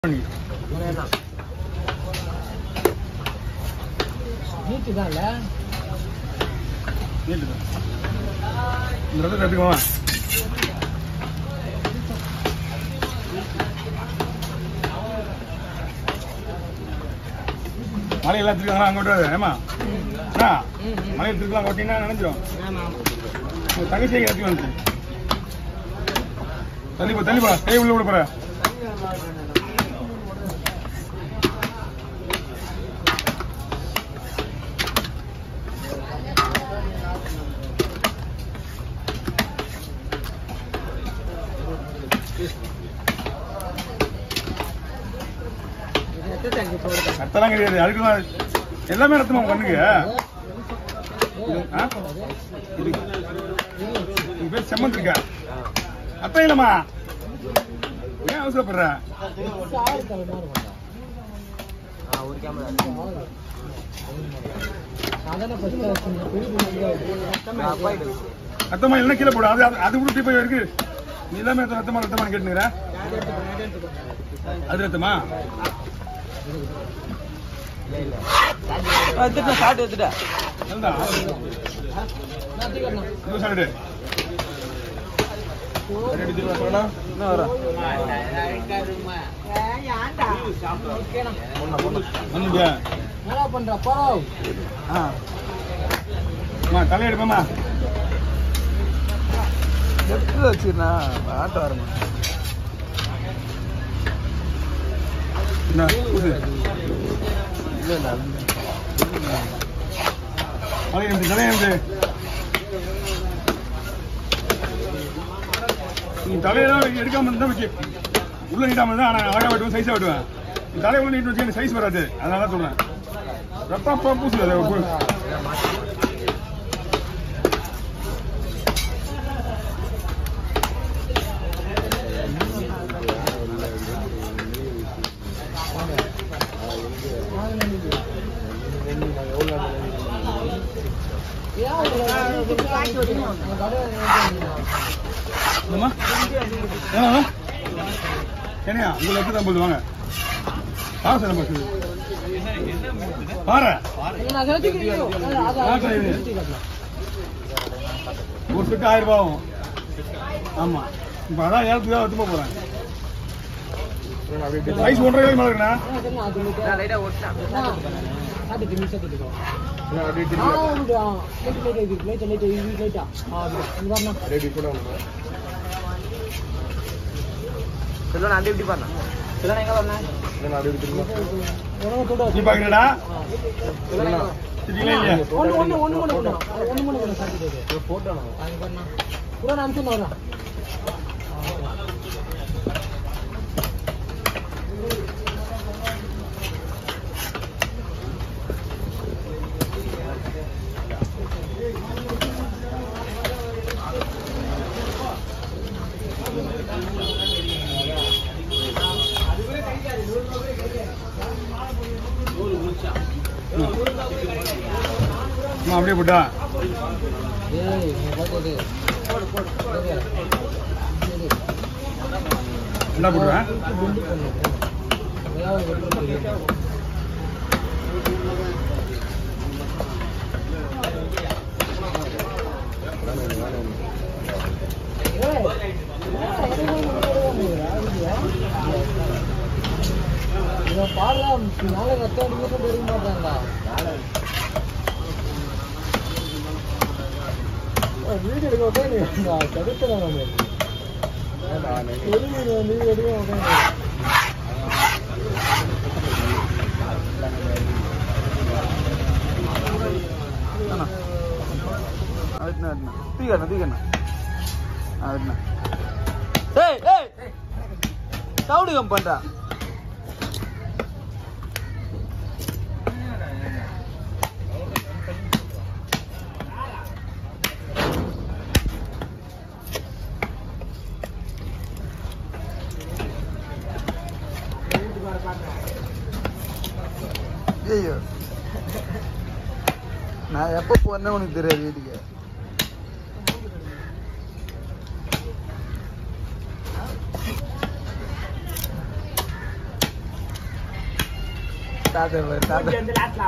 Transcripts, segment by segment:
பண்ணி நீட்டு தான்ல நீட்டு தான் இந்த இடத்துல கற்றுக்குமா மலையெல்லாம் திருக்கலாம் அங்கே விட்டுறாது ஏமா அண்ணா மலையில் திருக்கலாம் கொட்டிங்கன்னா நினைஞ்சிரும் உங்க தங்கச்சியை கட்டி வந்து தள்ளிப்பா தள்ளிப்பா கை உள்ள விட போற ரத்தம்லாம் கிடையாது அதுக்குலாம் எல்லாமே ரத்தமா உங்க கண்ணுக்கு இது- ஆ? இது இது பேர் செம்மந்த் இருக்கா அத்தை இல்லம்மா ஏன் அவசரப்படுற ரத்தமா இல்லைன்னா கீழே போடு அது அது- அது கூட போய் இருக்கு நீ எல்லாமே ரத்தம் ரத்தமா ரத்தமா கேட்டுனுற அது ரத்தமா எடுத்துட்டேன் ஷார்ட் எடுத்துட்டேன் என்னடா இது சாப்பிடு என்ன வரும் வந்துட்டியா என்னடா பண்ற பரவ ஆ அம்மா தலையை எடுப்பேம்மா எடுத்து வச்சிருண்ணா ஆட்டோ வரமா என்ன ஊசு இல்லை இல்லை தலையை எடுத்து தலையை எடுத்து நீ தலையெல்லாம் எடுக்காம இருந்தா வைக்க உள்ள நீட்டாம இருந்தா நான் அழகா வெட்டுவேன் சைஸா வெட்டுவேன் நீ தலையை உள்ள நீட்டு வச்சு எனக்கு சைஸ் வராது அதனால தான் சொல்றேன் ரத்தம் அப்பா பூசு அதை பூ. என்னம்மா ஏன்னா என்னையா உங்களை எடுத்து தான் போடுவாங்க பாரு சார் நம்ம பாரு ஒரு செட்டு ஆயிரம் ரூபாய் ஆகும் ஆமா இப்ப அதான் ஏழத்துக்கு தான் எடுத்து போறேன் சைஸ் ஒன்றரை கிலோ மேல இருக்குண்ணா லைட்டாக ஓட்டினா சொல்லுண்ணா அந்த எப்படி பண்ணா சொல்லுண்ணா எங்க வரணும் நீ பாக்குறடா திட்டிங்களா இல்லையா அம்மா அப்படியே போட்டா என்ன போடுவேன் பாடுறா நாளை ரத்தம் அடிக்கிறது தெரிய மாட்டாங்களா வீடு எடுக்க உட்காந்து தடுத்துறேன் நான் வெளியூர் வந்து எடுக்க உட்காந்து அதுனா அதுனா தூக்கண்ணா தூக்கண்ணா அதுனா ஏய் ஏய் சவுடு கம் பண்றா ஐயோ நான் எப்போ போனேன் உனக்கு தெரியாது வீட்டுக்கு தாத்தா பாரு, தாத்தா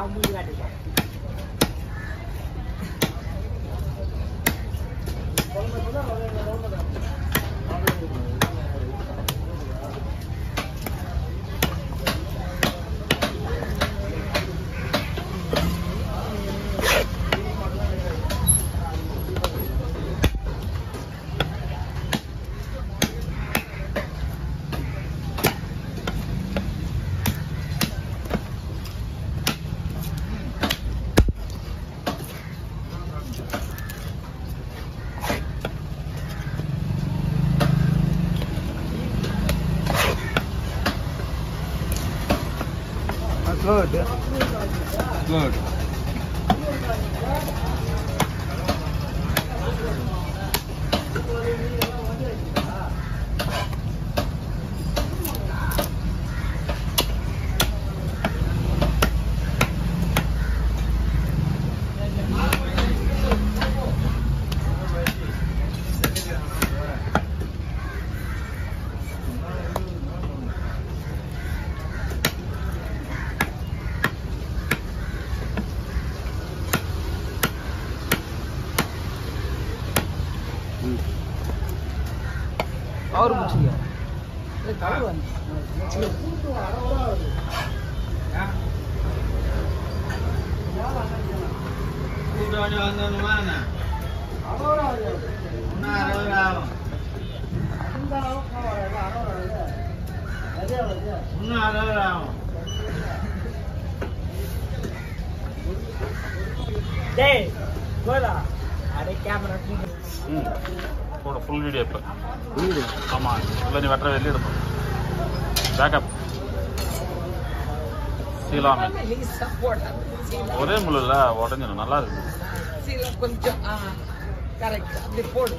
ஸ்லோ Good. அவர் பிடிச்சிக்க ம் போட ஃபுல் வீடியோ இப்போ ஆமாம் இல்லை நீ வெட்டுற வெளியே எடுப்போம் பேக்கப் சீலாமே ஒரே முள்ளில் உடஞ்சிடும் நல்லா இருக்கு கொஞ்சம் கரெக்ட் அப்படி போடு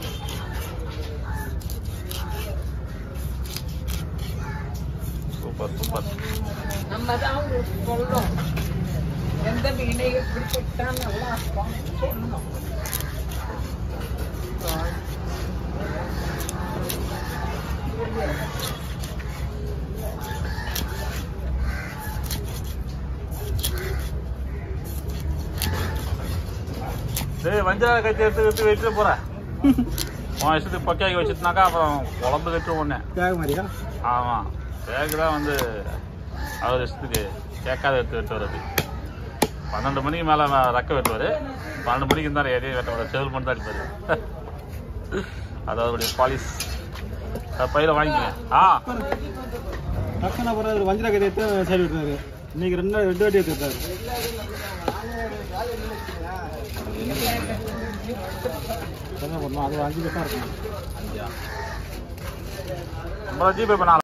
சூப்பர் சூப்பர் நம்ம தான் உங்களுக்கு சொல்றோம் எந்த மீனை எப்படி போட்டா நல்லா இருக்கும் சொல்லணும் டேய் வஞ்சர கட்டி எடுத்து எடுத்து வச்சுட்டு போகிறேன் உன் இஷ்டத்துக்கு பக்காக்கி வச்சுட்டுனாக்கா அப்புறம் குழம்பு கட்டு ஒன்று கேட்க மாதிரியா ஆமாம் பேக்கு தான் வந்து அவர் இஷ்டத்துக்கு கேட்காத எடுத்து வெட்டு வருது பன்னெண்டு மணிக்கு மேலே ரெக்க வெட்டுவார் பன்னெண்டு மணிக்கு இருந்தால் எதையும் வெட்ட வர செவில் மட்டும் தான் அடிப்பார் அது அவருடைய பாலிஸ் பையில வாங்கிக்கங்க ஆ டக்குன்னு அப்புறம் ஒரு வஞ்சிர கதை எடுத்து சைடு விட்டுறாரு இன்னைக்கு ரெண்டு ரெண்டு வாட்டி எடுத்துருக்காரு என்ன பண்ணணும் அது அஞ்சு பக்கம் இருக்கும் நம்ம ஜிபே பண்ணலாம்